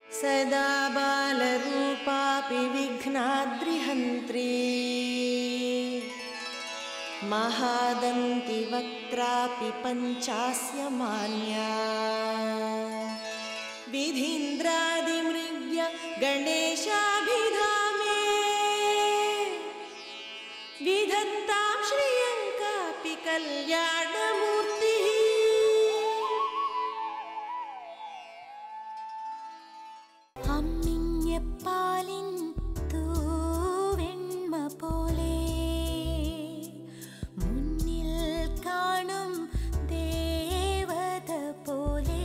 सदा बालरूपापि विघ्नाद्रिहन्त्री महादन्तिवक्त्रापि पञ्चास्य मान्या विधीन्द्रादिमृग्य गणेशाभिधामे विधत्तां श्रियङ्कापि कल्याणमूर्तिः അമ്മിഞ്ഞപ്പാലിൻ തൂവെണ്മ പോലെ മുന്നിൽ കാണും ദേവത പോലെ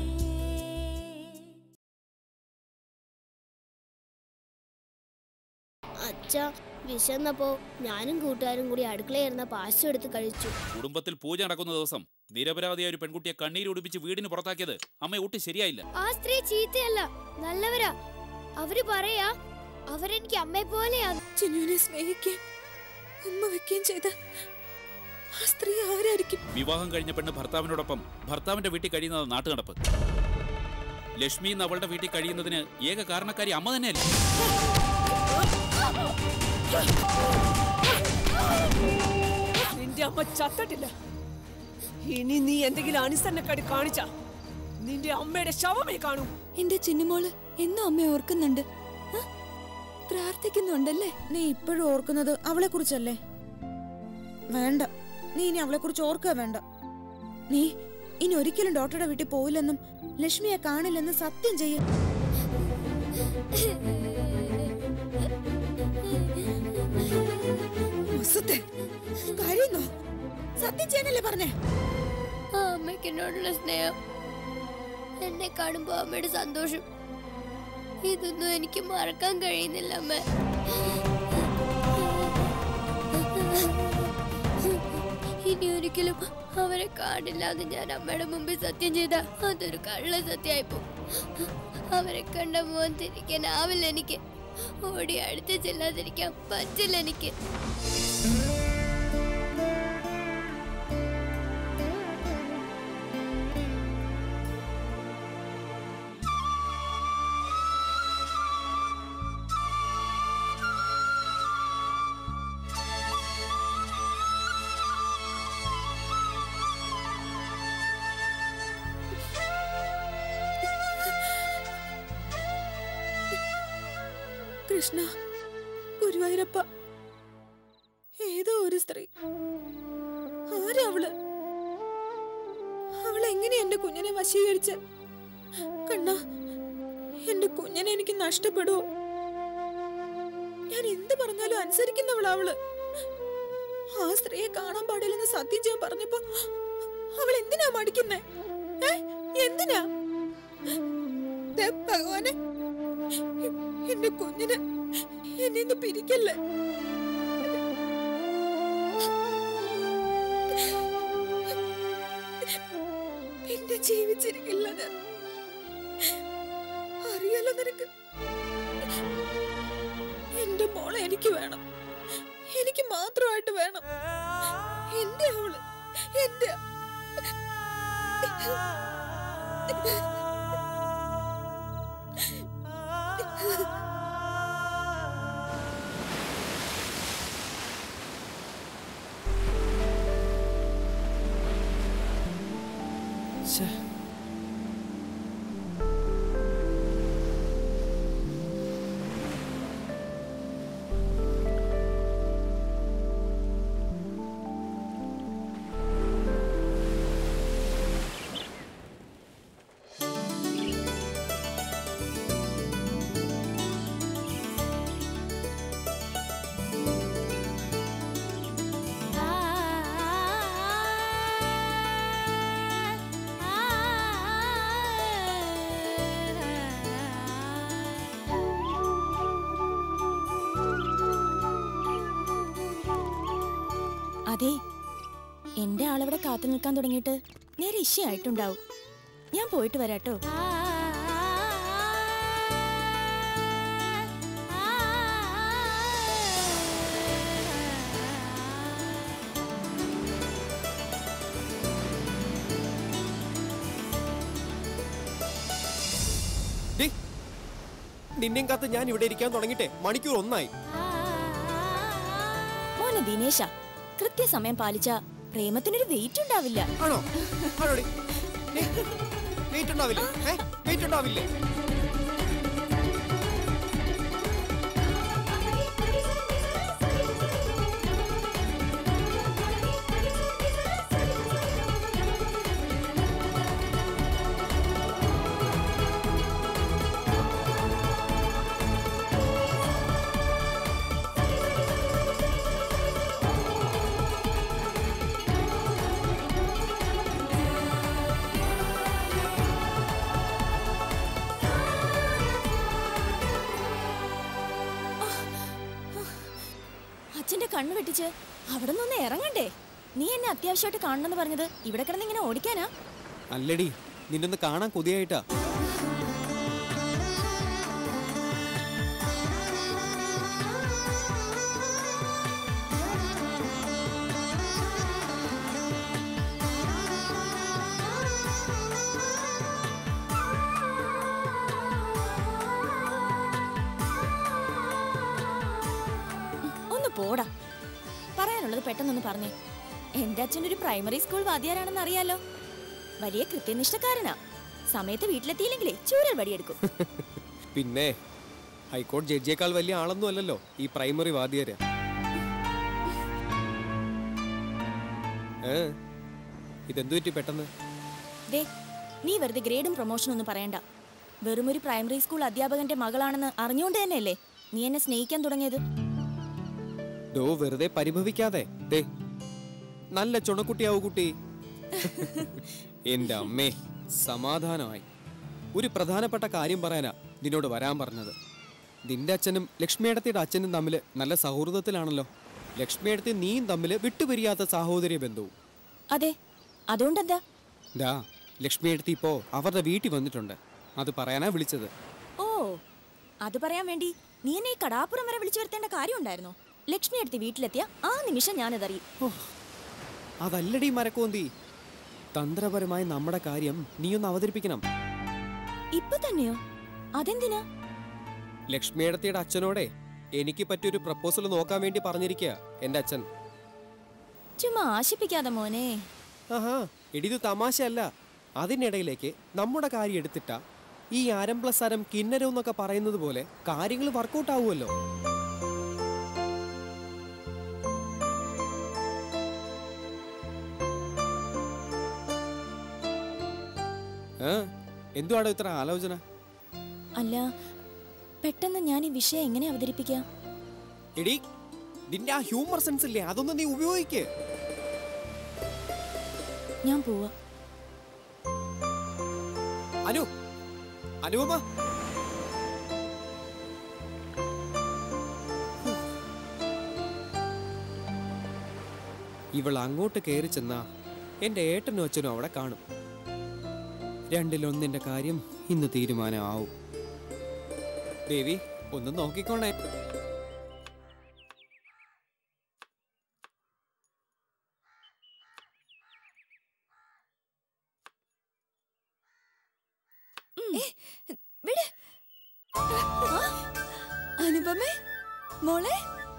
അച്ഛ വിശന്നപ്പോ ഞാനും കൂട്ടുകാരും കൂടി അടുക്കളയിരുന്ന പാശം എടുത്ത് കഴിച്ചു കുടുംബത്തിൽ പൂജ നടക്കുന്ന ദിവസം നിരപരാധിയായ ഒരു പെൺകുട്ടിയെ കണ്ണീരൊടുപ്പിച്ച് വീടിന് പുറത്താക്കിയത് അമ്മ ഒട്ടും ശരിയായില്ല ആ സ്ത്രീ ചീത്തയല്ല നല്ലവരാ അവര് പറയാ അവരെനിക്ക് അമ്മയെ പോലെയാ ചിന്നുവിനെ സ്നേഹിക്കുകയും ഉമ്മ വെക്കുകയും ചെയ്ത ആ സ്ത്രീ ആരായിരിക്കും വിവാഹം കഴിഞ്ഞ പെണ്ണ് ഭർത്താവിനോടൊപ്പം ഭർത്താവിന്റെ വീട്ടിൽ കഴിയുന്നത് നാട്ടുനടപ്പ് ലക്ഷ്മി ഇന്ന് അവളുടെ വീട്ടിൽ കഴിയുന്നതിന് ഏക കാരണക്കാരി അമ്മ തന്നെയല്ലേ നിന്റെ അമ്മ ചത്തട്ടില്ല ഇനി നീ എന്തെങ്കിലും അനുസരണക്കാട് കാണിച്ച നിന്റെ അമ്മയുടെ ശവമേ കാണൂ എന്റെ ചിന്നുമോള് എന്നും അമ്മ ഓർക്കുന്നുണ്ട് ആ? പ്രാർത്ഥിക്കുന്നുണ്ടല്ലേ നീ ഇപ്പോഴും ഓർക്കുന്നത് അവളെ കുറിച്ചല്ലേ വേണ്ട നീ ഇനി അവളെ കുറിച്ച് ഓർക്കുക വേണ്ട നീ ഇനി ഒരിക്കലും ഡോക്ടറുടെ വീട്ടിൽ പോയില്ലെന്നും ലക്ഷ്മിയെ കാണില്ലെന്നും സത്യം ചെയ്യ മുസത്തെ, കരയുന്നോ സത്യം ചെയ്യാനല്ലേ പറഞ്ഞേ ആ അമ്മയ്ക്ക് എന്നോടുള്ള സ്നേഹം എന്നെ കാണുമ്പോ അമ്മയുടെ സന്തോഷം ഇതൊന്നും എനിക്ക് മറക്കാൻ കഴിയുന്നില്ല അമ്മ ഇനി ഒരിക്കലും അവരെ കാണില്ല എന്ന് ഞാൻ അമ്മയുടെ മുമ്പിൽ സത്യം ചെയ്ത അതൊരു കള്ള സത്യമായിപ്പോ അവരെ കണ്ട മോൻ തിരിക്കാനാവില്ല എനിക്ക് ഓടി അടുത്ത് ചെല്ലാതിരിക്കാൻ പറ്റില്ല എനിക്ക് കൃഷ്ണ ഗുരുവായൂരപ്പ ഏതോ ഒരു സ്ത്രീ ആരാ അവള് അവൾ എങ്ങനെ എന്റെ കുഞ്ഞിനെ വശീകരിച്ച് കണ്ണ എന്റെ കുഞ്ഞിനെ എനിക്ക് നഷ്ടപ്പെടുവോ ഞാൻ എന്ത് പറഞ്ഞാലും അനുസരിക്കുന്നവളാ അവള് ആ സ്ത്രീയെ കാണാൻ പാടില്ലെന്ന് സത്യം ചെയ്യാൻ പറഞ്ഞപ്പോ അവൾ എന്തിനാ മടിക്കുന്നേ ഏ? എന്തിനാ ദേ ഭഗവാനെ എന്റെ കുഞ്ഞിന് എന്നെ ഒന്ന് പിരിക്കല്ലേ പിന്നെ ജീവിച്ചിരിക്കില്ല ഞാൻ അറിയാലോ നിനക്ക് എന്റെ മോളെ എനിക്ക് വേണം എനിക്ക് മാത്രമായിട്ട് വേണം എന്റെ അവള് എന്റെ അതെ എന്റെ ആളവിടെ കാത്തു നിൽക്കാൻ തുടങ്ങിയിട്ട് നേരെ ഇഷയായിട്ടുണ്ടാവും ഞാൻ പോയിട്ട് വരാട്ടോ ഡേ നിന്നെയും കാത്ത് ഞാൻ ഇവിടെ ഇരിക്കാൻ തുടങ്ങിട്ടെ മണിക്കൂർ ഒന്നായി മോനെ ദിനേശ കൃത്യസമയം പാലിച്ച പ്രേമത്തിനൊരു വെയിറ്റ് ഉണ്ടാവില്ല ആണോ ആണോടി വെയിറ്റ് ഉണ്ടാവില്ലേ ഏ വെയിറ്റ് ഉണ്ടാവില്ലേ അച്ഛന്റെ കണ്ണ് വെട്ടിച്ച് അവിടെ നിന്ന് ഇറങ്ങണ്ടേ നീ എന്നെ അത്യാവശ്യമായിട്ട് കാണണമെന്ന് പറഞ്ഞത് ഇവിടെ കിടന്ന് ഇങ്ങനെ ഓടിക്കാനാ അല്ലടി നിന്നൊന്ന് കാണാൻ കൊതിയായിട്ടാ ഒന്ന് പോടാ പറയാനുള്ളത് പെട്ടെന്നൊന്ന് പറഞ്ഞേ എന്റെ അച്ഛൻ ഒരു പ്രൈമറി സ്കൂൾ വാദ്യാരാണെന്ന് അറിയാലോ വലിയ കൃത്യനിഷ്ഠക്കാരനാ സമയത്ത് വീട്ടിലെത്തിയില്ലെങ്കിലേ ചൂരൽ വടിയെടുക്കും പിന്നെ ഹൈക്കോടതി ജഡ്ജിയേക്കാൾ വലിയ ആളൊന്നും അല്ലല്ലോ ഈ പ്രൈമറി വാദ്യര് ഏ ഇതെന്തു പറ്റി പെട്ടെന്ന് ദേ നീ വെറുതെ ഗ്രേഡും പ്രൊമോഷനും ഒന്നും പറയണ്ട വെറും ഒരു പ്രൈമറി സ്കൂൾ അധ്യാപകന്റെ മകളാണെന്ന് അറിഞ്ഞുകൊണ്ട് തന്നെയല്ലേ നീ എന്നെ സ്നേഹിക്കാൻ തുടങ്ങിയത് ഡോ വെറുതെ പരിഭവിക്കാതെ ദേ നല്ല ചുണക്കുട്ടിയാവൂ കുട്ടി എന്റെ അമ്മേ സമാധാനമായി ഒരു പ്രധാനപ്പെട്ട കാര്യം പറയാനാ നിന്നോട് വരാൻ പറഞ്ഞത് നിന്റെ അച്ഛനും ലക്ഷ്മിയടത്തിയുടെ അച്ഛനും തമ്മിൽ നല്ല സൗഹൃദത്തിലാണല്ലോ ലക്ഷ്മിയടത്തി നീയും തമ്മിൽ വിട്ടുപിരിയാത്ത സാഹോദര്യ ബന്ധവും അതെ അതുകൊണ്ടെന്താ ദാ ലക്ഷ്മിയടത്തി ഇപ്പോ അവരുടെ വീട്ടിൽ വന്നിട്ടുണ്ട് അത് പറയാനാ വിളിച്ചത് ഓ അത് പറയാൻ വേണ്ടി നീ എന്നെ ഈ കടാപ്പുറം വരെ വിളിച്ചു വരുത്തേണ്ട കാര്യമുണ്ടായിരുന്നോ ലക്ഷ്മി അടുത്ത് വീട്ടിലെത്തിയ ആ നിമിഷം ഞാനതറിയും അതല്ലടി മരക്കോന്തി തന്ത്രപരമായി നമ്മുടെ കാര്യം നീയൊന്ന് അവതരിപ്പിക്കണം ഇപ്പൊ തന്നെയോ അതെന്തിനാ ലക്ഷ്മിയടത്തിയുടെ അച്ഛനോടെ എനിക്ക് പറ്റിയൊരു പ്രപ്പോസൽ നോക്കാൻ വേണ്ടി പറഞ്ഞിരിക്കുക എന്റെ അച്ഛൻ ചുമ്മാ ആശിപ്പിക്കാതെ മോനെ ആഹാ എടിത് തമാശയല്ല അതിനിടയിലേക്ക് നമ്മുടെ കാര്യം എടുത്തിട്ട ഈ അരം പ്ലസ് അരം കിന്നരം എന്നൊക്കെ പറയുന്നത് പോലെ കാര്യങ്ങൾ വർക്കൗട്ട് ആവുമല്ലോ ഏ എന്തുവാടോ ഇത്ര ആലോചന അല്ല പെട്ടെന്ന് ഞാൻ ഈ വിഷയം എങ്ങനെ അവതരിപ്പിക്കാം എടി നിന്റെ ആ ഹ്യൂമർ സെൻസ് ഇല്ലേ അതൊന്നും നീ ഉപയോഗിക്ക് ഞാൻ പോവാ അനു അനുപമ ഇവൾ അങ്ങോട്ട് കയറി ചെന്നാ എന്റെ ഏട്ടനും അച്ഛനും അവിടെ കാണും രണ്ടിലൊന്നിന്റെ കാര്യം ഇന്ന് തീരുമാനമാവും ദേവി ഒന്ന് നോക്കിക്കോണേ വിട് അനുപമേ മോളെ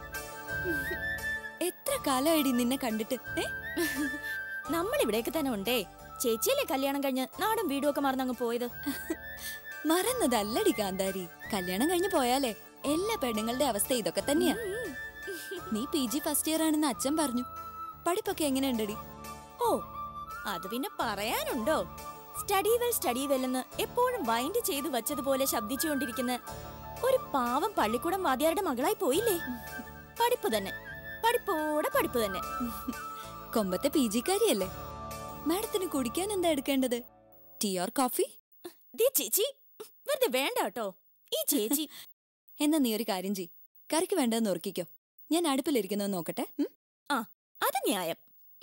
എത്ര കാലമായിടി നിന്നെ കണ്ടിട്ട് ഏ നമ്മൾ ഇവിടേക്ക് തന്നെ ഉണ്ടേ ചേച്ചിയല്ലേ കല്യാണം കഴിഞ്ഞ് നാടും വീടും ഒക്കെ മറന്നങ്ങ് പോയത് മറന്നതല്ലടി കാന്താരി കല്യാണം കഴിഞ്ഞു പോയാലേ എല്ലാ പെണ്ണുങ്ങളുടെ അവസ്ഥ ഇതൊക്കെ തന്നെയാ നീ പി ജി ഫസ്റ്റ് ഇയർ ആണെന്ന് അച്ഛൻ പറഞ്ഞു പഠിപ്പൊക്കെ എങ്ങനെയുണ്ടടി ഓ അത് പിന്നെ പറയാനുണ്ടോ സ്റ്റഡി വെൽ സ്റ്റഡി വെൽ എന്ന് എപ്പോഴും വൈൻഡ് ചെയ്തു വച്ചതുപോലെ ശബ്ദിച്ചുകൊണ്ടിരിക്കുന്ന ഒരു പാവം പള്ളിക്കൂടം വാദ്യാരുടെ മകളായി പോയില്ലേ പഠിപ്പ് തന്നെ പഠിപ്പോടെ പഠിപ്പ് തന്നെ കൊമ്പത്തെ പി ജിക്കാരിയല്ലേ മാഡത്തിന് കുടിക്കാൻ എന്താ എടുക്കേണ്ടത് ടീ ഓർ കോഫി ദേ ചേച്ചി വെറുതെ വേണ്ട കേട്ടോ ഈ ചേച്ചി എന്നാ നീ ഒരു കാര്യം ചെയ് കറിക്ക് വേണ്ടതെന്ന് ഓർക്കിക്കോ ഞാൻ അടുപ്പിലിരിക്കുന്നത് നോക്കട്ടെ ഉം? ആ അത് ന്യായം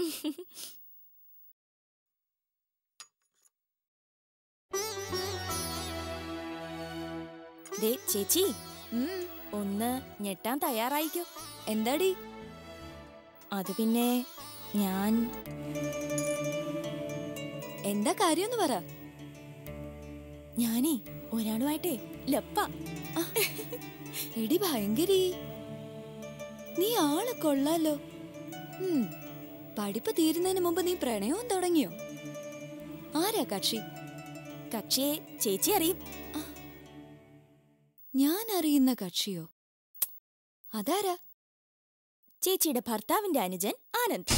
ദേ ചേച്ചി ഉം. ഒന്ന് ഞെട്ടാൻ തയ്യാറായിക്കോ എന്താടി അത് പിന്നെ ഞാൻ എന്താ കാര്യമെന്ന് പറ ഞാനേ ഒരാളുമായിട്ടേ ലപ്പ എടി ഭയങ്കരി നീ ആള് കൊള്ളാലോ ഉം, പഠിപ്പ് തീരുന്നതിന് മുമ്പ് നീ പ്രണയവും തുടങ്ങിയോ ആരാ കക്ഷി കക്ഷിയെ ചേച്ചി അറിയും ഞാൻ അറിയുന്ന കക്ഷിയോ അതാരാ ചേച്ചിയുടെ ഭർത്താവിന്റെ അനുജൻ ആനന്ദ്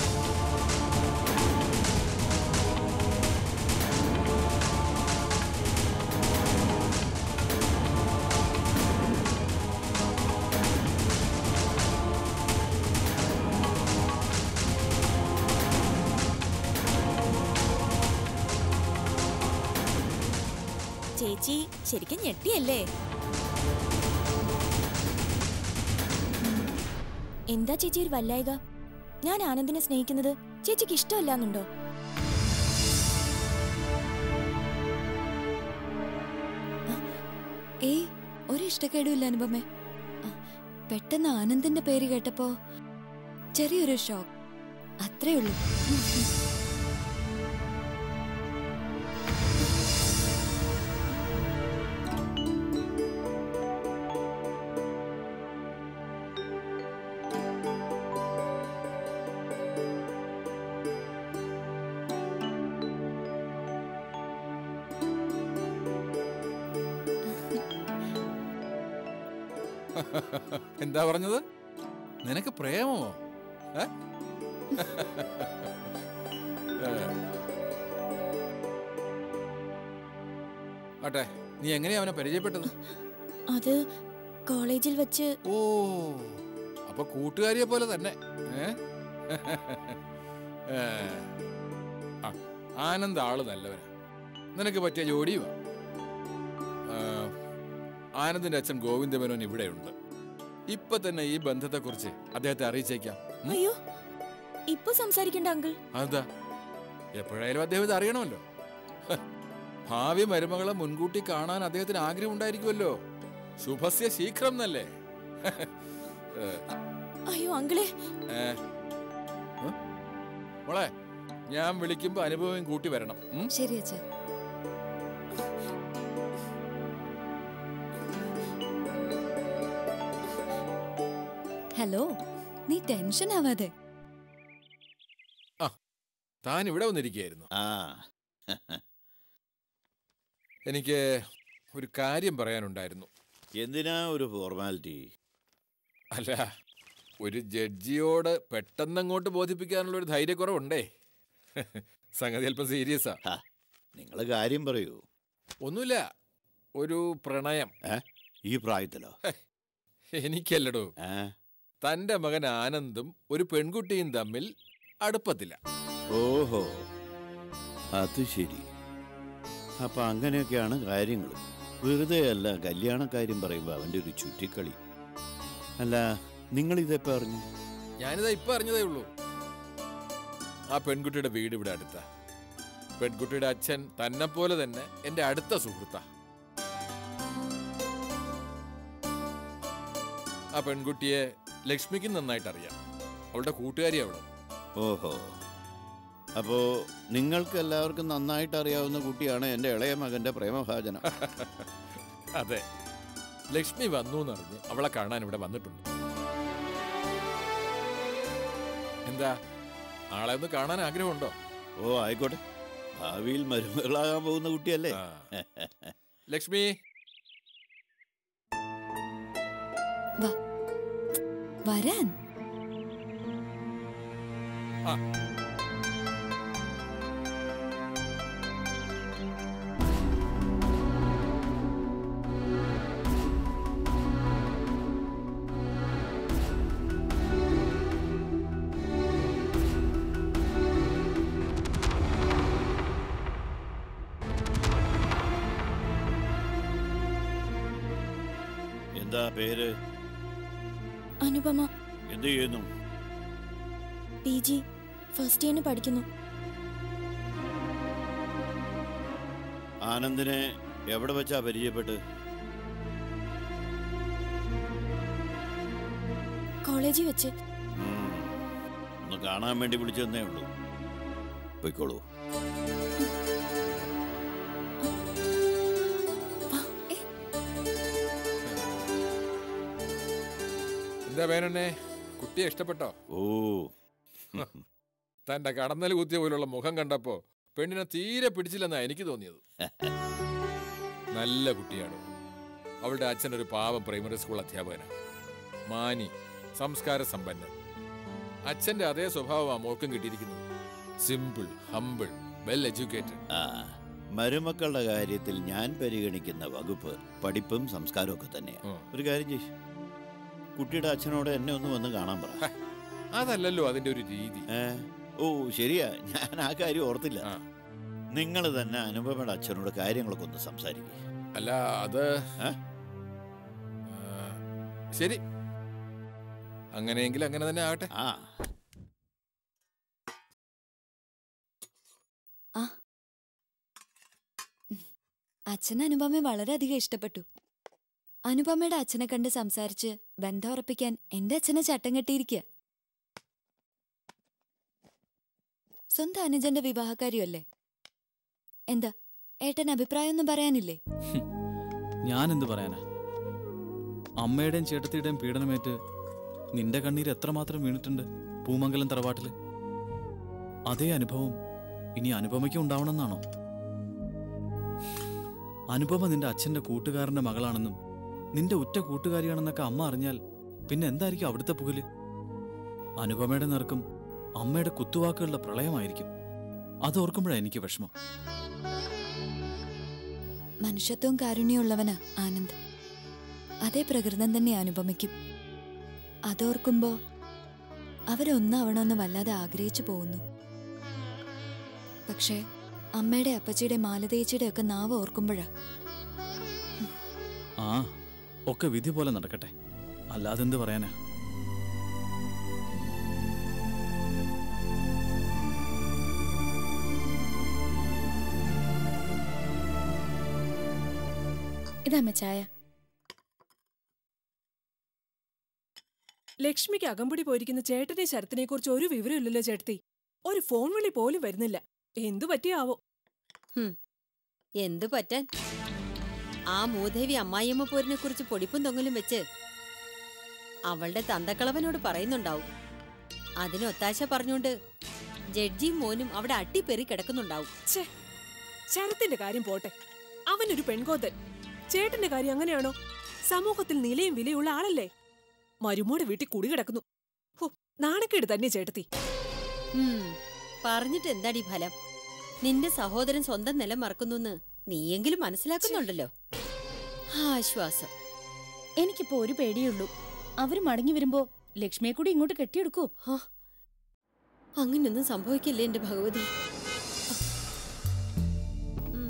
ചേച്ചി ശരിക്കും ഞെട്ടിയല്ലേ എന്താ ചേച്ചി ഒരു വല്ലായിക ഞാൻ ആനന്ദിനെ സ്നേഹിക്കുന്നത് ചേച്ചിക്ക് ഇഷ്ടമല്ലാന്നുണ്ടോ ഏയ് ഒരു ഇഷ്ടക്കേടുമില്ല അനുപമേ ആ, പെട്ടെന്ന് ആനന്ദിന്റെ പേര് കേട്ടപ്പോ ചെറിയൊരു ഷോക്ക് അത്രേ ഉള്ളൂ എന്താ പറഞ്ഞത് നിനക്ക് പ്രേമമോ ഏ? ഏ. ആട്ടെ നീ എങ്ങനെയാ അവനെ പരിചയപ്പെട്ടത് അത് കോളേജിൽ വെച്ച് ഓ അപ്പൊ കൂട്ടുകാരിയെ പോലെ തന്നെ ഏ? ഏ. ആ, ആനന്ദ് ആള് നല്ലവനാ നിനക്ക് പറ്റിയ ജോഡിയുമാ ആ, ആനന്ദിന്റെ അച്ഛൻ ഗോവിന്ദമേനോൻ ഇവിടെയുണ്ട് ഇപ്പൊ തന്നെ ഈ ബന്ധത്തെക്കുറിച്ച് അദ്ദേഹത്തെ അറിയിച്ചേക്കാം ഉം? അയ്യോ ഇപ്പൊ സംസാരിക്കണ്ട അങ്കിൾ അതെന്താ എപ്പോഴായാലും അദ്ദേഹം ഇത് അറിയണമല്ലോ ഹ, ഭാവി മരുമകളെ മുൻകൂട്ടി കാണാൻ അദ്ദേഹത്തിന് ആഗ്രഹം ഉണ്ടായിരിക്കുമല്ലോ ശുഭസ്യ ശീഘ്രം എന്നല്ലേ ഏ, അയ്യോ അങ്കിളെ ഏ. ഉം? മോളെ ഞാൻ വിളിക്കുമ്പോ അനുഭവം കൂട്ടി വരണം ഉം? ശരി അച്ഛാ ഹലോ നീ ടെൻഷൻ ആവാതെ താൻ ഇവിടെ വന്നിരിക്കുകയായിരുന്നു ആ എനിക്ക് ഒരു കാര്യം പറയാനുണ്ടായിരുന്നു എന്തിനാ ഒരു ഫോർമാലിറ്റി അല്ല ഒരു ജഡ്ജിയോട് പെട്ടെന്ന് അങ്ങോട്ട് ബോധിപ്പിക്കാനുള്ള ഒരു ധൈര്യക്കുറവുണ്ടേ സംഗതി അല്പം സീരിയസാ നിങ്ങൾ കാര്യം പറയൂ ഒന്നുമില്ല ഒരു പ്രണയം ഏ ഈ പ്രായത്തിലോ എനിക്കല്ലടോ ഏ തന്റെ മകൻ ആനന്ദും ഒരു പെൺകുട്ടിയും തമ്മിൽ അടുപ്പത്തില്ല ഓഹോ അത് ശരി അപ്പൊ അങ്ങനെയൊക്കെയാണ് കാര്യങ്ങൾ വെറുതെ അല്ല കല്യാണക്കാര്യം പറയുമ്പോൾ അവൻ്റെ ഒരു ചുറ്റിക്കളി അല്ല നിങ്ങൾ ഇതെപ്പോ അറിഞ്ഞു ഞാനിതാ ഇപ്പൊ അറിഞ്ഞതേ ഉള്ളൂ ആ പെൺകുട്ടിയുടെ വീട് ഇവിടെ അടുത്താ പെൺകുട്ടിയുടെ അച്ഛൻ തന്നെ പോലെ തന്നെ എന്റെ അടുത്ത സുഹൃത്താ ആ പെൺകുട്ടിയെ ലക്ഷ്മിക്ക് നന്നായിട്ട് അറിയാം അവളുടെ കൂട്ടുകാരി അവള് ഓഹോ അപ്പോ നിങ്ങൾക്ക് എല്ലാവർക്കും നന്നായിട്ട് അറിയാവുന്ന കുട്ടിയാണ് എൻ്റെ ഇളയ മകന്റെ പ്രേമഭാജനം അതെ ലക്ഷ്മി വന്നു എന്നറിഞ്ഞ് അവളെ കാണാൻ ഇവിടെ വന്നിട്ടുണ്ട് എന്താ ആളെ ഒന്ന് കാണാൻ ആഗ്രഹമുണ്ടോ ഓ ആയിക്കോട്ടെ ഭാവിയിൽ മരുമകളാകാൻ പോകുന്ന കുട്ടിയല്ലേ ആ. ലക്ഷ്മി വരാൻ ആ എന്താ പേര് അനുപമ എന്ത് ചെയ്യുന്നു പി ജി ഫസ്റ്റ് ഇയറിന് പഠിക്കുന്നു ആനന്ദിനെ എവിടെ വെച്ചാ പരിചയപ്പെട്ട് കോളേജിൽ വെച്ച് ഉം. ഒന്ന് കാണാൻ വേണ്ടി വിളിച്ചെന്നേ ഉള്ളൂ പൊയ്ക്കോളൂ വാ. എന്താ പേരെന്നെ കുട്ടിയെ ഇഷ്ടപ്പെട്ടോ ഓ തന്റെ കടന്നൽ കുത്തിയ പോലുള്ള മുഖം കണ്ടപ്പോ പെണ്ണിനെ തീരെ പിടിച്ചില്ലെന്നാ എനിക്ക് തോന്നിയത് നല്ല കുട്ടിയാണ് അവളുടെ അച്ഛൻ ഒരു പാവം പ്രൈമറി സ്കൂൾ അധ്യാപകനാണ് മാനി സംസ്കാര സമ്പന്നൻ അച്ഛന്റെ അതേ സ്വഭാവമാണ് മോൾക്കും കിട്ടിയിരിക്കുന്നത് സിമ്പിൾ ഹമ്പിൾ വെൽ എഡ്യൂക്കേറ്റഡ് ആ മരുമക്കളുടെ കാര്യത്തിൽ ഞാൻ പരിഗണിക്കുന്ന വകുപ്പ് പഠിപ്പും സംസ്കാരവും ഒക്കെ തന്നെയാണ് ഉം. ഒരു കാര്യം ചെയ്യ് കുട്ടിയുടെ അച്ഛനോട് എന്നെ ഒന്ന് വന്ന് കാണാൻ പറ അതല്ലല്ലോ അതിന്റെ ഒരു രീതി ഏ ഓ ശരിയാ ഞാൻ ആ കാര്യം ഓർത്തില്ല ആ. നിങ്ങൾ തന്നെ അനുപമയുടെ അച്ഛനോട് കാര്യങ്ങളൊക്കെ ഒന്ന് സംസാരിക്കുക അല്ല അത് ഏ? ആ, ശരി അങ്ങനെയെങ്കിൽ അങ്ങനെ തന്നെ ആകട്ടെ ആ അച്ഛൻ അനുപമയെ വളരെയധികം ഇഷ്ടപ്പെട്ടു അനുപമയുടെ അച്ഛനെ കണ്ട് സംസാരിച്ച് ബന്ധം ഉറപ്പിക്കാൻ എന്റെ അച്ഛനെ ചട്ടം കെട്ടിയിരിക്കുക സ്വന്തം അനുജന്റെ വിവാഹക്കാരിയല്ലേ എന്താ ഏട്ടൻ അഭിപ്രായമൊന്നും പറയാനില്ലേ ഞാൻ എന്ത് പറയാനാ അമ്മയുടെയും ചേട്ടത്തിയുടെയും പീഡനമേറ്റ് നിന്റെ കണ്ണീര് എത്രമാത്രം വീണിട്ടുണ്ട് പൂമംഗലം തറവാട്ടില് അതേ അനുഭവം ഇനി അനുപമയ്ക്ക് ഉണ്ടാവണമെന്നാണോ അനുപമ നിന്റെ അച്ഛന്റെ കൂട്ടുകാരന്റെ മകളാണെന്നും നിന്റെ ഉറ്റ കൂട്ടുകാരിയാണെന്നൊക്കെ അമ്മ അറിഞ്ഞാൽ പിന്നെ എന്തായിരിക്കും അവിടുത്തെ പുകല് അനുപമയുടെ നേർക്കും അമ്മയുടെ കുത്തുവാക്കുകളുടെ പ്രളയമായിരിക്കും അതോർക്കുമ്പോഴാണ് എനിക്ക് വിഷമം മനുഷ്യത്വവും കാരുണ്യമുള്ളവനാ ആനന്ദ് അതേ പ്രകൃതം തന്നെ അനുപമിക്കും അതോർക്കുമ്പോ അവരൊന്നാവണമെന്ന് വല്ലാതെ ആഗ്രഹിച്ചു പോകുന്നു പക്ഷേ അമ്മയുടെ അപ്പച്ചിയുടെ മാലതേച്ചിയുടെ ഒക്കെ നാവ് ഓർക്കുമ്പോഴാ ആ ഒക്കെ വിധി പോലെ നടക്കട്ടെ അല്ലാതെന്ത് പറയാനാ ഇതമ്മ ചായ ലക്ഷ്മിക്ക് അകമ്പടി പോയിരിക്കുന്ന ചേട്ടനെ ശരത്തിനെ കുറിച്ച് ഒരു വിവരമില്ലല്ലോ ചേട്ടത്തി ഒരു ഫോൺ വിളി പോലും വരുന്നില്ല എന്തു പറ്റിയാവോ എന്തു പറ്റാൻ ആ മൂദേവി അമ്മായിയമ്മ പോരിനെ കുറിച്ച് പൊടിപ്പും തൊങ്ങലും വെച്ച് അവളുടെ തന്തക്കളവനോട് പറയുന്നുണ്ടാവും അതിനൊത്താശ പറഞ്ഞുകൊണ്ട് ജഡ്ജിയും മോനും അവിടെ അട്ടിപ്പെറി കിടക്കുന്നുണ്ടാവും ഛേ ശരത്തിന്റെ കാര്യം പോട്ടെ അവനൊരു പെൺകോത്തൻ ചേട്ടന്റെ കാര്യം അങ്ങനെയാണോ സമൂഹത്തിൽ നിലയും വിലയുള്ള ആളല്ലേ മരുമോടെ വീട്ടിൽ കുടി കിടക്കുന്നു ഹോ, നാണക്കേട് തന്നെ ചേട്ടത്തി ഉം, പറഞ്ഞിട്ട് എന്താടി ഫലം നിന്റെ സഹോദരൻ സ്വന്തം നിലം മറക്കുന്നുന്ന് നീയെങ്കിലും മനസ്സിലാക്കുന്നുണ്ടല്ലോ ആശ്വാസം എനിക്കിപ്പോ ഒരു പേടിയുള്ളൂ അവര് മടങ്ങി വരുമ്പോ ലക്ഷ്മിയെ കൂടി ഇങ്ങോട്ട് കെട്ടിയെടുക്കൂ ആ, അങ്ങനെയൊന്നും സംഭവിക്കില്ലേ എന്റെ ഭഗവതി ഉം.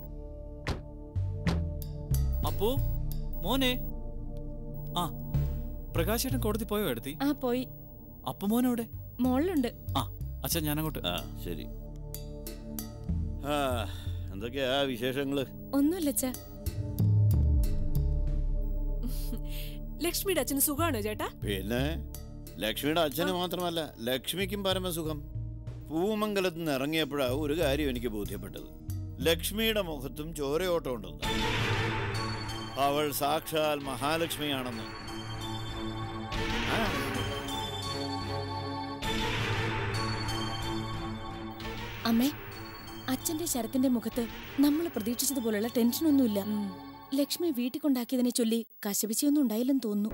അപ്പോ മോനെ ആ പ്രകാശേട്ടൻ കോടതി പോയോ എടുത്തി ആ പോയി അപ്പു മോനോടെ മോളിലുണ്ട് ആ അച്ഛൻ ഞാനങ്ങോട്ട് ആ ശരി ആ എന്തൊക്കെയാ വിശേഷങ്ങള് ഒന്നുമില്ല അച്ഛാ ലക്ഷ്മിയുടെ അച്ഛന് സുഖാണോ ചേട്ടാ പിന്നെ ലക്ഷ്മിയുടെ അച്ഛന് മാത്രമല്ല ലക്ഷ്മിക്കും പരമസുഖം പൂമംഗലത്ത് നിന്ന് ഇറങ്ങിയപ്പോഴാ ഒരു കാര്യം എനിക്ക് ബോധ്യപ്പെട്ടത് ലക്ഷ്മിയുടെ മുഖത്തും ചോരയോട്ടം ഉണ്ടെന്ന് അവൾ സാക്ഷാൽ മഹാലക്ഷ്മിയാണെന്ന് ആ, അമ്മേ അച്ഛന്റെ ശരത്തിന്റെ മുഖത്ത് നമ്മൾ പ്രതീക്ഷിച്ചതുപോലുള്ള ടെൻഷനൊന്നുമില്ല ലക്ഷ്മി വീട്ടിൽ കൊണ്ടാക്കിയതിനെ ചൊല്ലി കശപിച്ചയൊന്നും ഉണ്ടായില്ലെന്ന് തോന്നുന്നു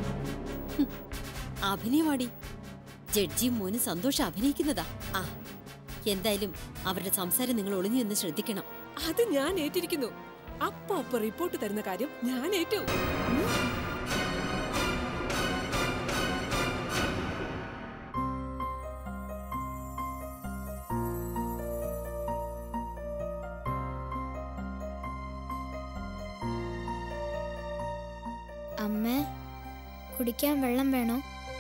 അഭിനയമാടി ജഡ്ജിയും മോനും സന്തോഷം അഭിനയിക്കുന്നതാ ആ എന്തായാലും അവരുടെ സംസാരം നിങ്ങൾ ഒളിഞ്ഞു നിന്ന് ശ്രദ്ധിക്കണം അത് ഞാൻ ഏറ്റിരിക്കുന്നു അപ്പൊ അപ്പൊ റിപ്പോർട്ട് തരുന്ന കാര്യം ഞാൻ ഏറ്റു അമ്മേ കുടിക്കാൻ വെള്ളം വേണോ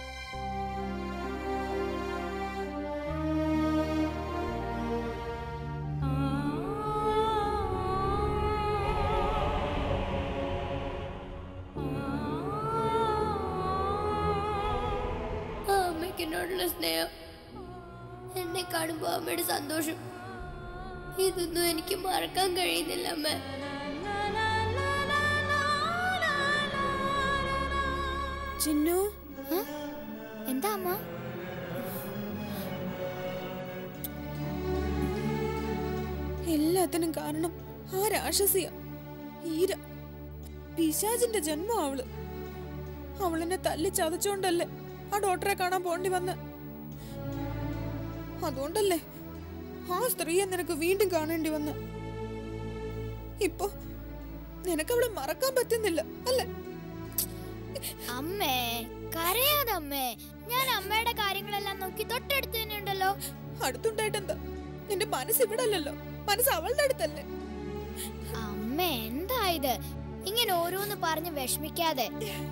അമ്മയ്ക്ക് എന്നോടുള്ള സ്നേഹം എന്നെ കാണുമ്പോ അമ്മയുടെ സന്തോഷം ഇതൊന്നും എനിക്ക് മറക്കാൻ കഴിയുന്നില്ല അമ്മ ചിന്നു എല്ലാത്തിനും കാരണം ആ രാക്ഷസിയ ഈര പിശാചിന്റെ ജന്മം അവള് അവളെന്നെ തല്ലി ചതച്ചോണ്ടല്ലേ ആ ഡോക്ടറെ കാണാൻ പോണ്ടി വന്ന് അതുകൊണ്ടല്ലേ ആ സ്ത്രീയെ നിനക്ക് വീണ്ടും കാണേണ്ടി വന്ന് ഇപ്പൊ നിനക്കവളെ മറക്കാൻ പറ്റുന്നില്ല അല്ലേ അമ്മേ കരയാതെ അമ്മേ ഞാൻ അമ്മയുടെ കാര്യങ്ങളെല്ലാം നോക്കി തൊട്ടടുത്ത് തന്നെ ഉണ്ടല്ലോ അടുത്തുണ്ടായിട്ടെന്താ നിന്റെ മനസ്സ് ഇവിടെ അല്ലല്ലോ മനസ്സ് അവളുടെ അടുത്തല്ലേ അമ്മ എന്താ ഇത് ഇങ്ങനെ ഓരോന്ന് പറഞ്ഞ് വിഷമിക്കാതെ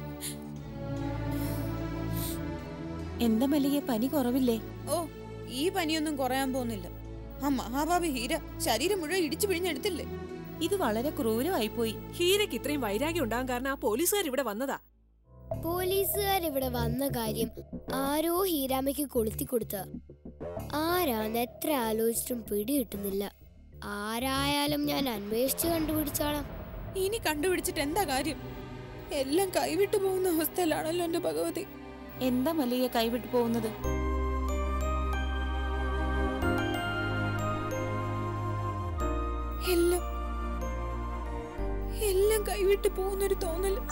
എന്താ മല്ലികെ പനി കുറവില്ലേ ഓ ഈ പനിയൊന്നും കുറയാൻ പോകുന്നില്ല ആ മഹാഭാവി ഹീര ശരീരം മുഴുവൻ ഇടിച്ചു പിഴിഞ്ഞെടുത്തില്ലേ ഇത് വളരെ ക്രൂരമായി പോയി ഹീരയ്ക്ക് ഇത്രയും വൈരാഗ്യം ഉണ്ടാകാൻ കാരണം ആ പോലീസുകാർ ഇവിടെ വന്നതാ പോലീസുകാർ ഇവിടെ വന്ന കാര്യം ആരോ ഹീരാമയ്ക്ക് കൊളുത്തി കൊടുത്ത ആരാന്ന് എത്ര ആലോചിച്ചിട്ടും പിടി കിട്ടുന്നില്ല ആരായാലും ഞാൻ അന്വേഷിച്ച് കണ്ടുപിടിച്ചോളാം ഇനി കണ്ടുപിടിച്ചിട്ട് എന്താ കാര്യം എല്ലാം കൈവിട്ടു പോകുന്ന അവസ്ഥയിലാണല്ലോ എന്റെ ഭഗവതി എന്താ മല്ലികെ കൈവിട്ടു പോകുന്നത് എല്ലാം എല്ലാം കൈവിട്ടു പോകുന്നൊരു തോന്നല്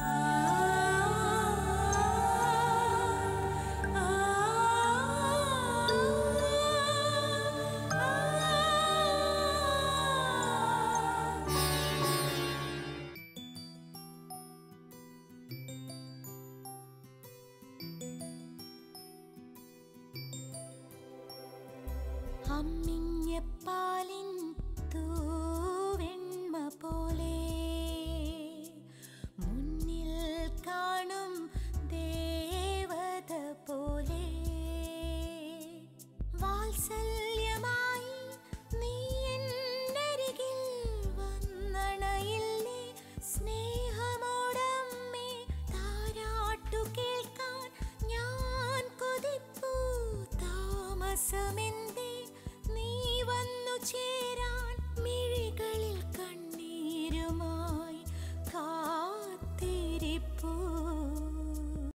അമ്മിഞ്ഞ